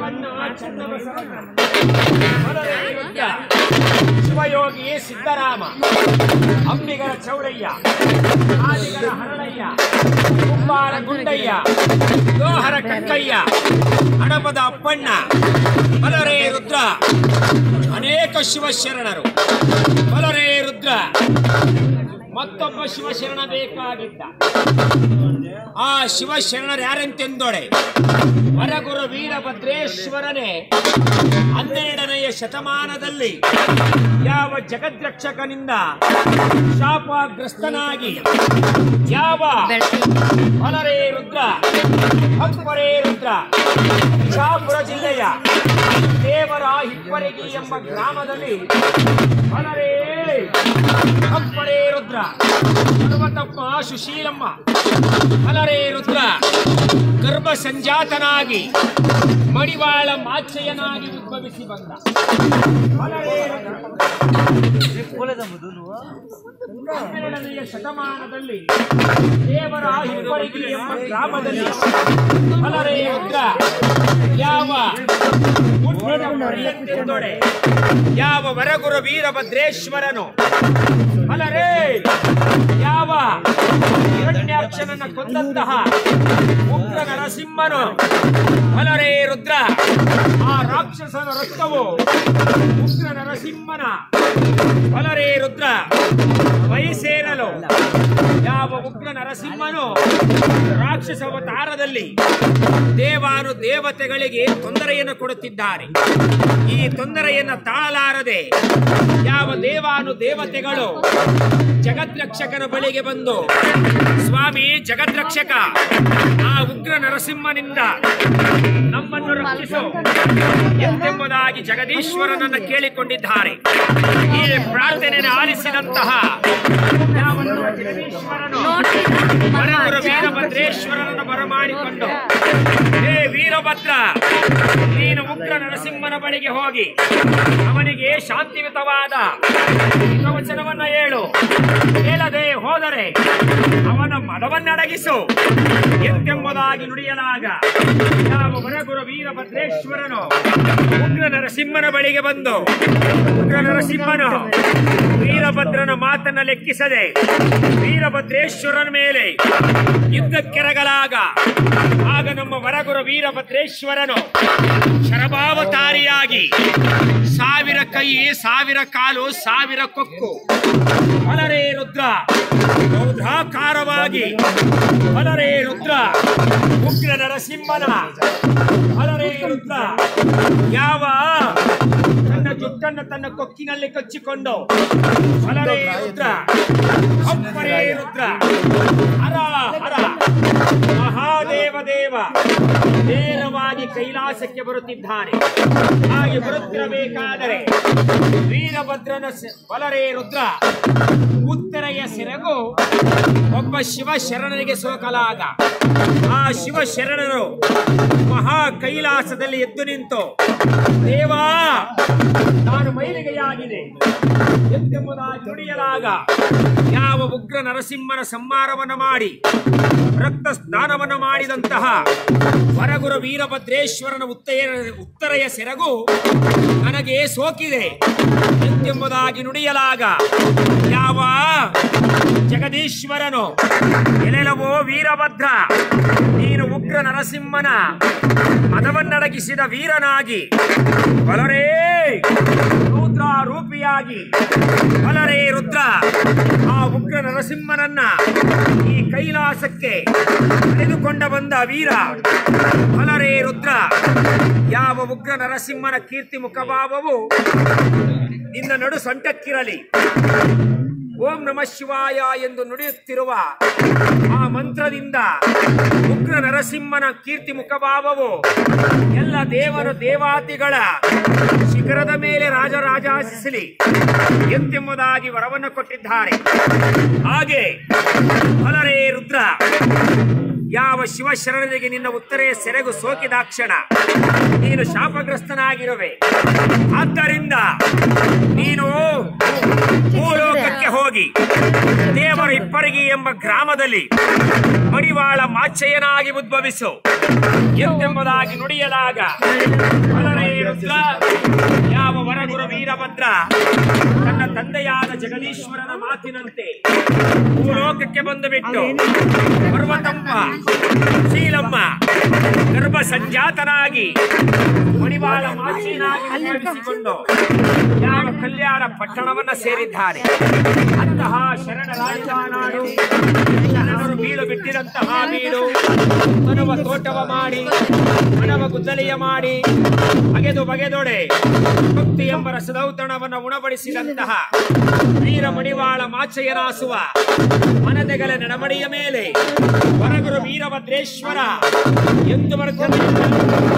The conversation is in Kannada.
ಬಣ್ಣ ಚನ್ನಬಸವಣ್ಣ ಮೊದಲೇ ಯುದ್ಧ ಶಿವಯೋಗಿ ಸಿದ್ದರಾಮ ಅಂಬಿಗರ ಚೌಡಯ್ಯ ಆದಿಗರ ಹರಳಯ್ಯ ಕುಂಬಾರ ಗುಂಡಯ್ಯ ದೋಹರ ಕಕ್ಕಯ್ಯ ಹಡಪದ ಅಪ್ಪಣ್ಣ ಬಲರೇ ರುದ್ರ ಅನೇಕ ಶಿವಶರಣರು ಬಲರೇ ರುದ್ರ ಮತ್ತೊಬ್ಬ ಶಿವಶರಣ ಬೇಕಾಗಿದ್ದ ಆ ಶಿವಶರಣರು ಯಾರೆಂತೆಂದೊಡೆ ವರಗುರು ವೀರಭದ್ರೇಶ್ವರನೇ ಹನ್ನೆರಡನೆಯ ಶತಮಾನದಲ್ಲಿ ಯಾವ ಜಗದ್ರಕ್ಷಕನಿಂದ ಶಾಪಗ್ರಸ್ತನಾಗಿ ಯಾವ ಹೊಲರೇ ರುದ್ರ ಹಂಪರೇ ರುದ್ರ ಬಿಜಾಪುರ ಜಿಲ್ಲೆಯ ದೇವರ ಹಿಪ್ಪರಗಿ ಎಂಬ ಗ್ರಾಮದಲ್ಲಿ ಹೊಲರೇ ಹಂಪರೇ ರುದ್ರ ಪರ್ವತಪ್ಪ ಸುಶೀಲಮ್ಮ ಹೊಲರೇ ರುದ್ರ ಗರ್ಭ ಸಂಜಾತನಾಗಿ ಮಡಿವಾಳ ಮಾಚಯ್ಯನಾಗಿ ಉದ್ಭವಿಸಿ ಬಂದ ಹೊಲರೇ ರುದ್ರ ಹನ್ನೆರಡನೆಯ ಶತಮಾನದಲ್ಲಿ ದೇವರ ಹಿಪ್ಪರಗಿ ಎಂಬ ಗ್ರಾಮದಲ್ಲಿ ಹೊಲರೇ ರುದ್ರ ಯಾವ ಹುಟ್ಟಿದ ಮರಿಯಂತೆಂದೊಡೆ ಯಾವ ವರಗುರು ವೀರಭದ್ರೇಶ್ವರನು ಅಲರೇ ಯಾವ ಹಿರಣ್ಯಾಕ್ಷನನ್ನ ಕೊಂದಂತಹ ಉಗ್ರ ನರಸಿಂಹನು ಅಲರೇ ರುದ್ರ ಆ ರಾಕ್ಷಸನ ರಕ್ತವು ಉಗ್ರ ನರಸಿಂಹನ ಅಲರೇ ರುದ್ರ ವಯಸ್ಸೇರಲು ಯಾವ ಉಗ್ರ ನರಸಿಂಹನು ರಾಕ್ಷಸ ಅವತಾರದಲ್ಲಿ ದೇವಾನು ದೇವತೆಗಳಿಗೆ ತೊಂದರೆಯನ್ನು ಕೊಡುತ್ತಿದ್ದಾರೆ ಈ ತೊಂದರೆಯನ್ನು ತಾಳಲಾರದೆ ಯಾವ ದೇವಾನು ದೇವತೆಗಳು ಜಗದ್ರಕ್ಷಕನ ಬಳಿಗೆ ಬಂದು ಸ್ವಾಮಿ ಜಗದ್ರಕ್ಷಕ ಆ ಉಗ್ರ ನರಸಿಂಹನಿಂದ ನಮ್ಮನ್ನು ರಕ್ಷಿಸು ಎಂಬುದಾಗಿ ಜಗದೀಶ್ವರನನ್ನು ಕೇಳಿಕೊಂಡಿದ್ದಾರೆ ಈ ಪ್ರಾರ್ಥನೆಯನ್ನು ಆಲಿಸಿದಂತಹ ಯಾವ ನಮ್ಮ ಜಗದೀಶ್ವರನು ವರಗುರು ವೀರಭದ್ರೇಶ್ವರನನ್ನು ಬರಮಾಡಿಕೊಂಡು ಹೇ ವೀರಭದ್ರ ನೀನು ಉಗ್ರ ನರಸಿಂಹನ ಬಳಿಗೆ ಹೋಗಿ ಅವನಿಗೆ ಶಾಂತಿಯುತವಾದ ವಚನವನ್ನ ಹೇಳು ಹೇಳದೆ ಹೋದರೆ ಅವನ ಮದವನ್ನಡಗಿಸು ಎಂತೆಂಬುದಾಗಿ ನುಡಿಯಲಾಗ ಯಾವ ವರಗುರು ವೀರಭದ್ರೇಶ್ವರನು ಉಗ್ರ ನರಸಿಂಹನ ಬಳಿಗೆ ಬಂದು ಉಗ್ರ ನರಸಿಂಹನು ವೀರಭದ್ರನ ಮಾತನ್ನ ಲೆಕ್ಕಿಸದೆ ವೀರಭದ್ರೇಶ್ವರನ ಮೇಲೆ ಯುದ್ಧಕ್ಕೆರಗಲಾಗ ಆಗ ನಮ್ಮ ವರಗುರು ವೀರಭದ್ರೇಶ್ವರನು ಶರಭಾವತಾರಿಯಾಗಿ ಸಾವಿರ ಕೈ ಸಾವಿರ ಕಾಲು ಸಾವಿರ ಕೊಕ್ಕು ಹೊಲರೇ ರುದ್ರ ರೌದ್ರಾಕಾರವಾಗಿ ಹೊಲರೇ ರುದ್ರ ಉಗ್ರ ನರಸಿಂಹನ ಹೊಲರೇ ರುದ್ರ ಯಾವ ತನ್ನ ಜುಟ್ಟನ್ನು ತನ್ನ ಕೊಕ್ಕಿನಲ್ಲಿ ಕಚ್ಚಿಕೊಂಡು ಹೊಲರೇ ರುದ್ರ ಹಂಪರೇ ರುದ್ರ ಹರ ಹರ ಮಹಾದೇವ ದೇವ ನೇರವಾಗಿ ಕೈಲಾಸಕ್ಕೆ ಬರುತ್ತಿದ್ದಾನೆ ಹಾಗೆ ಬರುತ್ತಿರಬೇಕಾದರೆ ವೀರಭದ್ರನ ಸ- ಬಲರೇ ರುದ್ರ ಉತ್ತರೆಯ ಸೆರಗು ಒಬ್ಬ ಶಿವ ಶರಣನಿಗೆ ಸೋಕಲಾಗ ಆ ಶಿವ ಶರಣರು ಮಹಾ ಕೈಲಾಸದಲ್ಲಿ ಎದ್ದು ನಿಂತು ದೇವಾ ನಾನು ಮೈಲಿಗೆಯಾಗಿದೆ ಎಂತೆಂಬುದಾಗಿ ನುಡಿಯಲಾಗ ಯಾವ ಉಗ್ರ ನರಸಿಂಹನ ಸಂಹಾರವನ್ನು ಮಾಡಿ ರಕ್ತ ಸ್ನಾನವನ್ನು ಮಾಡಿದಂತಹ ವರಗುರು ವೀರಭದ್ರೇಶ್ವರನ ಉತ್ತೆಯ ಉತ್ತರೆಯ ಸೆರಗು ನನಗೆ ಸೋಕಿದೆ ಎಂತೆಂಬುದಾಗಿ ನುಡಿಯಲಾಗ ಯಾವ ಜಗದೀಶ್ವರನು ಎಲೆಲವೋ ವೀರಭದ್ರ ನೀನು ಉಗ್ರ ನರಸಿಂಹನ ಮದವನ್ನಡಗಿಸಿದ ವೀರನಾಗಿ ಬಲರೇ ರುದ್ರ ರೂಪಿಯಾಗಿ ಬಲರೇ ರುದ್ರ ಆ ಉಗ್ರ ನರಸಿಂಹನನ್ನ ಈ ಕೈಲಾಸಕ್ಕೆ ನಡೆದುಕೊಂಡ ಬಂದ ವೀರ ಬಲರೇ ರುದ್ರ ಯಾವ ಉಗ್ರ ನರಸಿಂಹನ ಕೀರ್ತಿ ಮುಖಭಾವವು ನಿನ್ನ ನಡು ಸೊಂಟಕ್ಕಿರಲಿ ಓಂ ನಮ ಶಿವಾಯ ಎಂದು ನುಡಿಯುತ್ತಿರುವ ಆ ಮಂತ್ರದಿಂದ ಉಗ್ರ ನರಸಿಂಹನ ಕೀರ್ತಿ ಮುಖಭಾವವು ಎಲ್ಲ ದೇವರು ದೇವಾತಿಗಳ ಶಿಖರದ ಮೇಲೆ ರಾಜರಾಜಾಸಿಸಲಿ ಎಂತೆಂಬುದಾಗಿ ವರವನ್ನು ಕೊಟ್ಟಿದ್ದಾರೆ ಹಾಗೆ ಫಲರೇ ರುದ್ರ ಯಾವ ಶಿವಶರಣನಿಗೆ ನಿನ್ನ ಉತ್ತರೆಯ ಸೆರೆಗು ಸೋಕಿದಾಕ್ಷಣ ನೀನು ಶಾಪಗ್ರಸ್ತನಾಗಿರುವೆ ಆದ್ದರಿಂದ ನೀನು ಭೂಲೋಕಕ್ಕೆ ಹೋಗಿ ದೇವರ ಇಪ್ಪರಗಿ ಎಂಬ ಗ್ರಾಮದಲ್ಲಿ ಮಡಿವಾಳ ಮಾಚಯ್ಯನಾಗಿ ಉದ್ಭವಿಸು ಎಂತೆಂಬುದಾಗಿ ನುಡಿಯಲಾಗ ಮೊದಲನೇ ರುದ್ರ ಯಾವ ವರಗುರು ವೀರಭದ್ರ ತನ್ನ ತಂದೆಯಾದ ಜಗದೀಶ್ವರನ ಮಾತಿನಂತೆ ಭೂಲೋಕಕ್ಕೆ ಬಂದು ಬಿಟ್ಟು ಪರ್ವತಮ್ಮ ಶೀಲಮ್ಮ ಗರ್ಭ ಸಂಜಾತನಾಗಿ ಮಣಿವಾಳ ಮಾಚಿನಾಗಿ ಉದ್ಭವಿಸಿಕೊಂಡು ಯಾವ ಕಲ್ಯಾಣ ಪಟ್ಟಣವನ್ನ ಸೇರಿದ್ದಾರೆ ಅಂತಹ ಶರಣರಾಡಿದ ನಾಡು ಶರಣರು ಬೀಳು ಬಿಟ್ಟಿರಂತಹ ಬೀಡು ಮನವ ತೋಟವ ಮಾಡಿ ಮನವ ಗುದ್ದಲಿಯ ಮಾಡಿ ಬಗೆದು ಬಗೆದೊಡೆ ಭಕ್ತಿ ಎಂಬ ರಸದೌತಣವನ್ನು ಉಣಬಡಿಸಿದಂತಹ ವೀರ ಮಣಿವಾಳ ಮಾಚಯ್ಯನಾಸುವ ಮನದೆಗಲ ನಡಮಡಿಯ ಮೇಲೆ ಹೊರಗುರು ವೀರಭದ್ರೇಶ್ವರ ಎಂದು ಬರುತ್ತದೆ